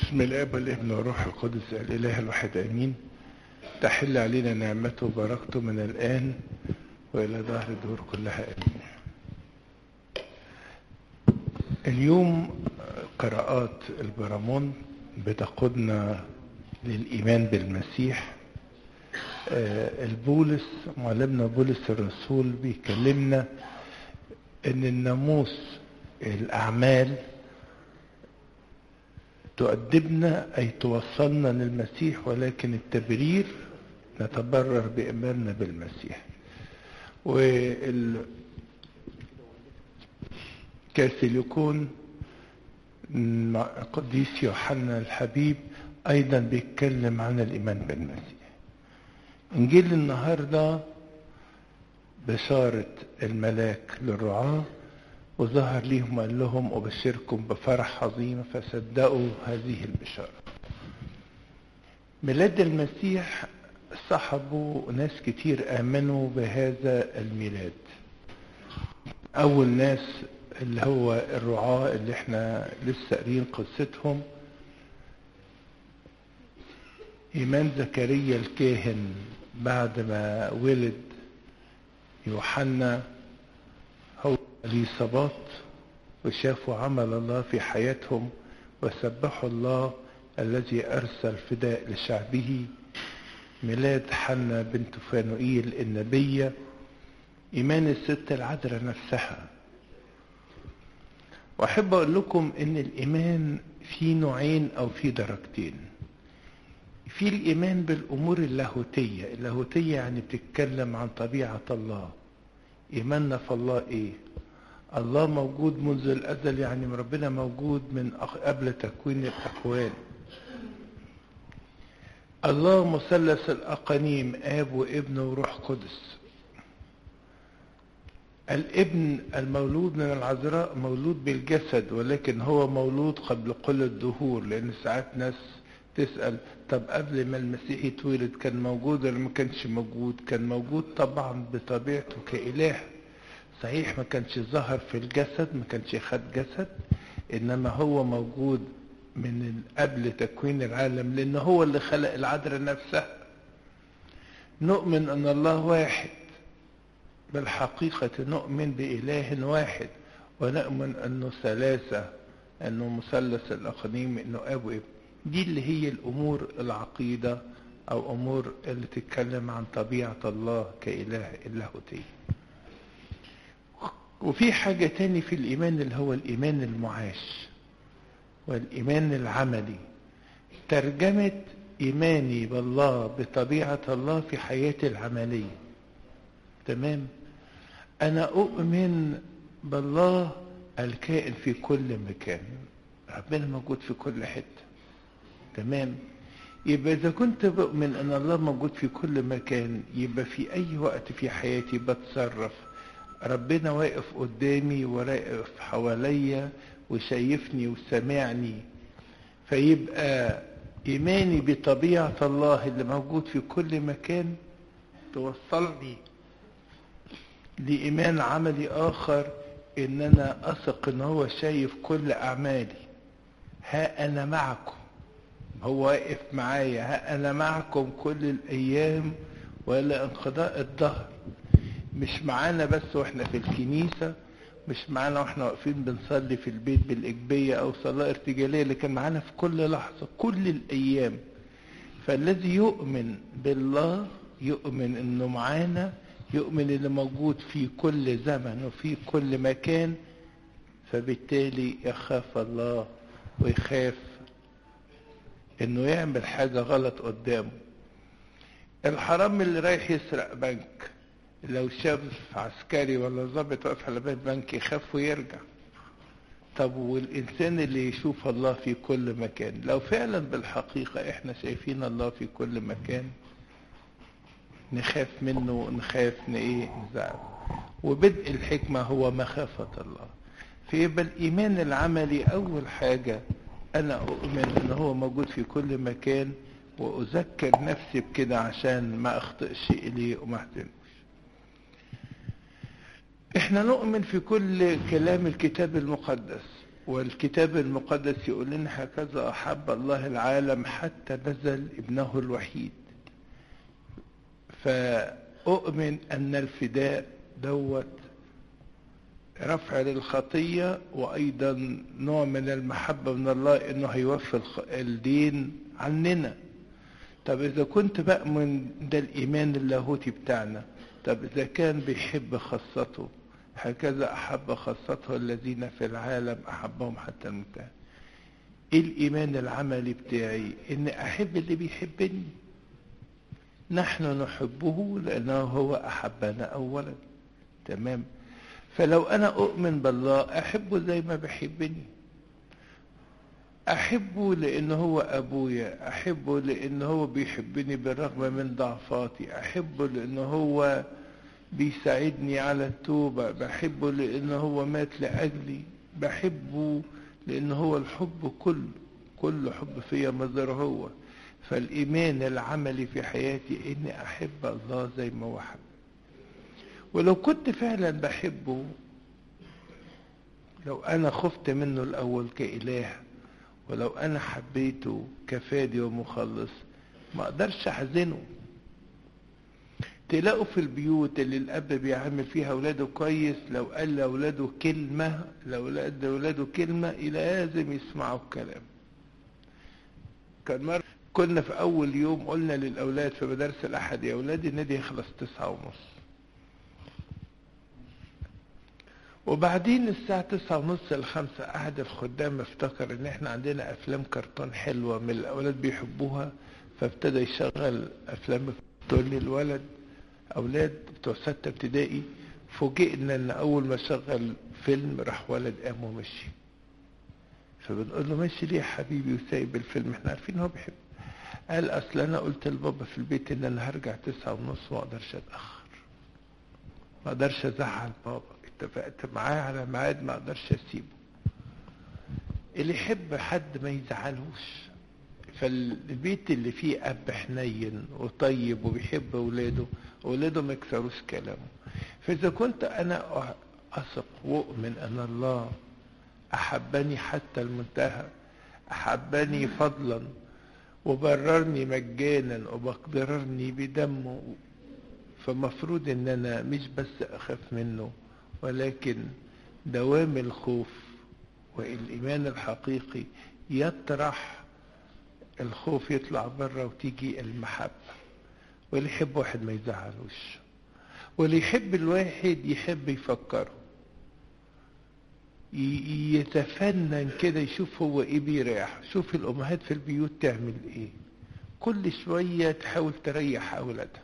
بسم الاب والابن والروح القدس الاله الواحد امين تحل علينا نعمته وبركته من الان والى ظهر الدهور كلها امين اليوم قراءات البرامون بتقودنا للايمان بالمسيح البولس معلمنا بولس الرسول بيكلمنا ان الناموس الاعمال تؤدبنا أي توصلنا للمسيح ولكن التبرير نتبرر بإيماننا بالمسيح وال كاسيليكون قديس يوحنا الحبيب أيضا بيتكلم عن الإيمان بالمسيح إنجيل النهاردة بشارة الملاك للرعاة وظهر ليهم وقال لهم أبشركم بفرح عظيم فصدقوا هذه البشارة ميلاد المسيح صحبوا ناس كتير آمنوا بهذا الميلاد أول ناس اللي هو الرعاة اللي احنا لسه قاريين قصتهم إيمان زكريا الكاهن بعد ما ولد يوحنا هو اليصابات وشافوا عمل الله في حياتهم وسبحوا الله الذي أرسل فداء لشعبه ميلاد حنا بنت فانوئيل النبية إيمان الست العذراء نفسها وأحب أقول لكم إن الإيمان في نوعين أو في درجتين في الإيمان بالأمور اللاهوتية اللاهوتية يعني بتتكلم عن طبيعة الله إيماننا في الله إيه الله موجود منذ الأزل يعني ربنا موجود من قبل تكوين الأكوان الله مثلث الأقانيم آب وابن وروح قدس الابن المولود من العذراء مولود بالجسد ولكن هو مولود قبل كل الدهور لأن ساعات ناس تسأل طب قبل ما المسيح يتولد كان موجود ولا ما كانش موجود كان موجود طبعا بطبيعته كإله صحيح ما كانش ظهر في الجسد ما كانش خد جسد انما هو موجود من قبل تكوين العالم لان هو اللي خلق العذراء نفسها نؤمن ان الله واحد بالحقيقة نؤمن بإله واحد ونؤمن أنه ثلاثة أنه مثلث الأقانيم أنه أب وابن دي اللي هي الأمور العقيدة أو أمور اللي تتكلم عن طبيعة الله كإله اللاهوتي وفي حاجة تاني في الإيمان اللي هو الإيمان المعاش والإيمان العملي ترجمة إيماني بالله بطبيعة الله في حياتي العملية تمام أنا أؤمن بالله الكائن في كل مكان ربنا موجود في كل حتة تمام يبقى إذا كنت بؤمن أن الله موجود في كل مكان يبقى في أي وقت في حياتي بتصرف ربنا واقف قدامي وواقف حواليا وشايفني وسامعني فيبقى إيماني بطبيعة الله اللي موجود في كل مكان توصلني لإيمان عملي آخر إن أنا أثق إن هو شايف كل أعمالي ها أنا معكم هو واقف معايا ها أنا معكم كل الأيام ولا انقضاء الدهر مش معانا بس واحنا في الكنيسة مش معانا واحنا واقفين بنصلي في البيت بالإجبية أو صلاة ارتجالية لكن معانا في كل لحظة كل الأيام فالذي يؤمن بالله يؤمن إنه معانا يؤمن إنه موجود في كل زمن وفي كل مكان فبالتالي يخاف الله ويخاف إنه يعمل حاجة غلط قدامه الحرام اللي رايح يسرق بنك لو شاف عسكري ولا ضابط واقف على باب بنك يخاف ويرجع طب والإنسان اللي يشوف الله في كل مكان لو فعلا بالحقيقة احنا شايفين الله في كل مكان نخاف منه ونخاف ايه نزعل وبدء الحكمة هو مخافة الله فيبقى الإيمان العملي أول حاجة أنا أؤمن أن هو موجود في كل مكان وأذكر نفسي بكده عشان ما أخطئش إليه وما أحزنش احنا نؤمن في كل كلام الكتاب المقدس والكتاب المقدس يقول لنا هكذا أحب الله العالم حتى بذل ابنه الوحيد فأؤمن أن الفداء دوت رفع للخطية وأيضا نوع من المحبة من الله إنه هيوفي الدين عننا طب إذا كنت بأمن ده الإيمان اللاهوتي بتاعنا طب إذا كان بيحب خاصته هكذا أحب خاصته الذين في العالم أحبهم حتى المنتهى إيه الإيمان العملي بتاعي إن أحب اللي بيحبني نحن نحبه لأنه هو أحبنا أولا تمام فلو أنا أؤمن بالله أحبه زي ما بيحبني أحبه لأنه هو أبويا أحبه لأنه هو بيحبني بالرغم من ضعفاتي أحبه لأنه هو بيساعدني على التوبة بحبه لأنه هو مات لأجلي بحبه لأنه هو الحب كله كل حب فيا مصدر هو فالإيمان العملي في حياتي إني أحب الله زي ما هو حب ولو كنت فعلا بحبه لو أنا خفت منه الأول كإله ولو أنا حبيته كفادي ومخلص ما أقدرش أحزنه تلاقوا في البيوت اللي الأب بيعامل فيها أولاده كويس لو قال لأولاده كلمة لو قال لأولاده كلمة لازم يسمعوا الكلام كان مرة كنا في أول يوم قلنا للأولاد في مدارس الأحد يا أولادي النادي يخلص تسعة ونص وبعدين الساعة تسعة ونص لخمسة أحد الخدام افتكر إن إحنا عندنا أفلام كرتون حلوة من الأولاد بيحبوها فابتدى يشغل أفلام كرتون للولد أولاد بتوع ستة ابتدائي فوجئنا إن أول ما شغل فيلم راح ولد قام ومشي فبنقول له ماشي ليه يا حبيبي وسايب الفيلم احنا عارفين هو بيحب قال اصل انا قلت لبابا في البيت ان انا هرجع تسعة ونص ما اقدرش اتاخر ما اقدرش ازعل بابا اتفقت معاه على ميعاد ما اقدرش اسيبه اللي يحب حد ما يزعلوش فالبيت اللي فيه اب حنين وطيب وبيحب اولاده اولاده ما يكسروش كلامه فاذا كنت انا اثق واؤمن ان الله احبني حتى المنتهى احبني فضلا وبررني مجانا وبقدرني بدمه فمفروض ان انا مش بس اخاف منه ولكن دوام الخوف والايمان الحقيقي يطرح الخوف يطلع بره وتيجي المحبة واللي يحب واحد ما يزعلوش واللي يحب الواحد يحب يفكره يتفنن كده يشوف هو ايه بيريح شوف الامهات في البيوت تعمل ايه كل شوية تحاول تريح اولادها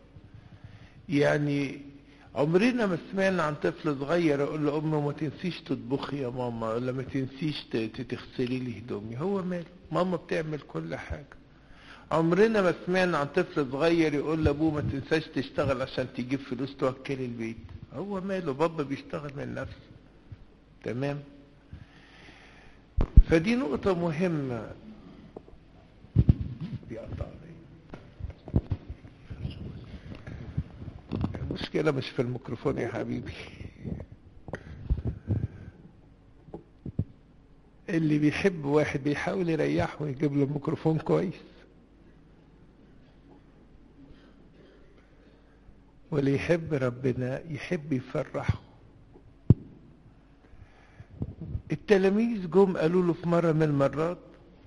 يعني عمرنا ما سمعنا عن طفل صغير يقول له امه ما تنسيش تطبخي يا ماما ولا ما تنسيش تغسلي لي هدومي هو ماله ماما بتعمل كل حاجة عمرنا ما سمعنا عن طفل صغير يقول لابوه ما تنساش تشتغل عشان تجيب فلوس توكل البيت هو ماله بابا بيشتغل من نفسه تمام فدي نقطة مهمة بيقطع المشكلة مش في الميكروفون يا حبيبي اللي بيحب واحد بيحاول يريحه ويجيب له ميكروفون كويس واللي يحب ربنا يحب يفرحه التلاميذ جم قالوا له في مرة من المرات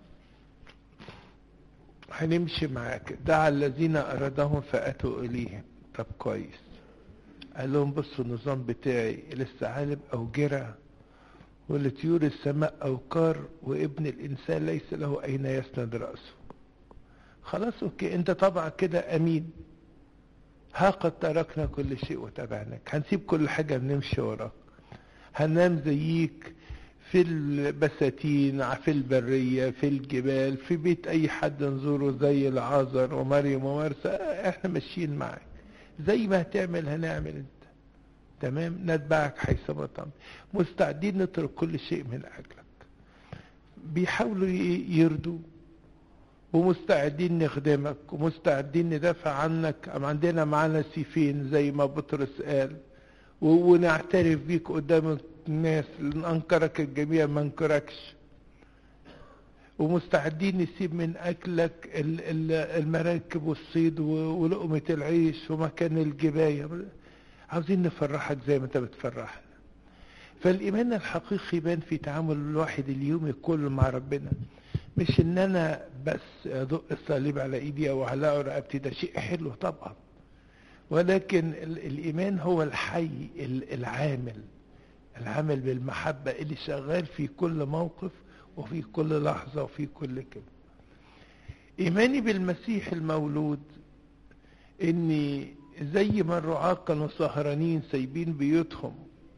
هنمشي معاك دعا الذين أرادهم فأتوا إليهم طب كويس قال لهم بصوا النظام بتاعي للثعالب أوجرة ولطيور السماء أوقار وابن الإنسان ليس له أين يسند رأسه خلاص أوكي أنت طبعا كده أمين ها قد تركنا كل شيء وتبعناك هنسيب كل حاجة بنمشي وراك هننام زيك في البساتين في البرية في الجبال في بيت أي حد نزوره زي العازر ومريم ومرسى احنا ماشيين معاك زي ما هتعمل هنعمل انت تمام نتبعك حيثما تمضي مستعدين نترك كل شيء من أجلك بيحاولوا يردوا ومستعدين نخدمك ومستعدين ندافع عنك عندنا معانا سيفين زي ما بطرس قال ونعترف بيك قدام الناس لان انكرك الجميع ما انكركش ومستعدين نسيب من اكلك ال- ال- المراكب والصيد و- ولقمة العيش ومكان الجباية عاوزين نفرحك زي ما انت بتفرحنا فالايمان الحقيقي يبان في تعامل الواحد اليومي كله مع ربنا مش ان انا بس ادق الصليب على ايدي او على رقبتي ده شيء حلو طبعا ولكن ال- الايمان هو الحي ال- العامل العامل بالمحبة اللي شغال في كل موقف وفي كل لحظة وفي كل كلمة إيماني بالمسيح المولود إني زي ما الرعاة كانوا سهرانين سايبين بيوتهم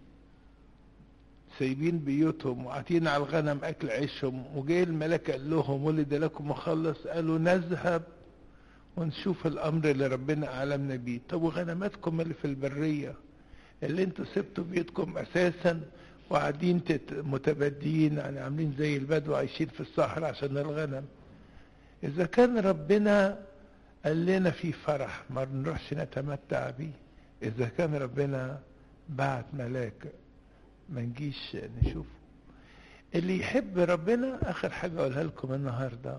سايبين بيوتهم وقاعدين على الغنم أكل عيشهم وجاي الملك قال لهم ولد لكم مخلص قالوا نذهب ونشوف الأمر اللي ربنا أعلمنا بيه طب وغنماتكم اللي في البرية اللي انتوا سبتوا بيوتكم أساسا وقاعدين تت- متبدين يعني عاملين زي البدو عايشين في الصحراء عشان الغنم إذا كان ربنا قال لنا في فرح ما نروحش نتمتع بيه إذا كان ربنا بعت ملاك ما نجيش نشوفه اللي يحب ربنا آخر حاجة أقولها لكم النهاردة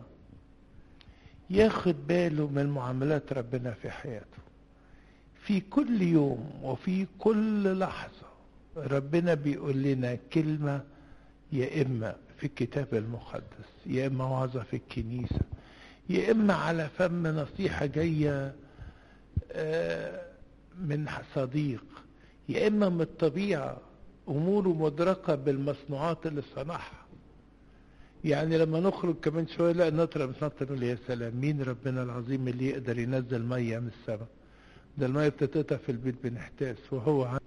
ياخد باله من معاملات ربنا في حياته في كل يوم وفي كل لحظة ربنا بيقول لنا كلمة يا إما في الكتاب المقدس يا إما وعظة في الكنيسة يا إما على فم نصيحة جاية آه، من صديق يا إما من الطبيعة أموره مدركة بالمصنوعات اللي صنعها يعني لما نخرج كمان شوية لا نطرق بنطرق نقول يا سلام مين ربنا العظيم اللي يقدر ينزل مية من السماء ده المية بتتقطع في البيت بنحتاس وهو عن...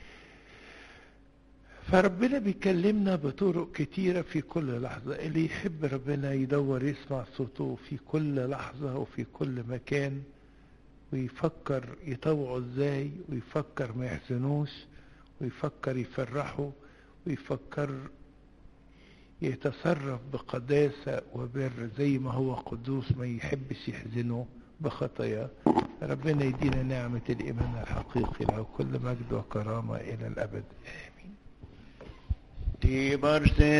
فربنا بيكلمنا بطرق كتيرة في كل لحظة اللي يحب ربنا يدور يسمع صوته في كل لحظة وفي كل مكان ويفكر يطوعه ازاي ويفكر ما يحزنوش ويفكر يفرحه ويفكر يتصرف بقداسة وبر زي ما هو قدوس ما يحبش يحزنه بخطاياه ربنا يدينا نعمة الإيمان الحقيقي له كل مجد وكرامة إلى الأبد آمين Ti barse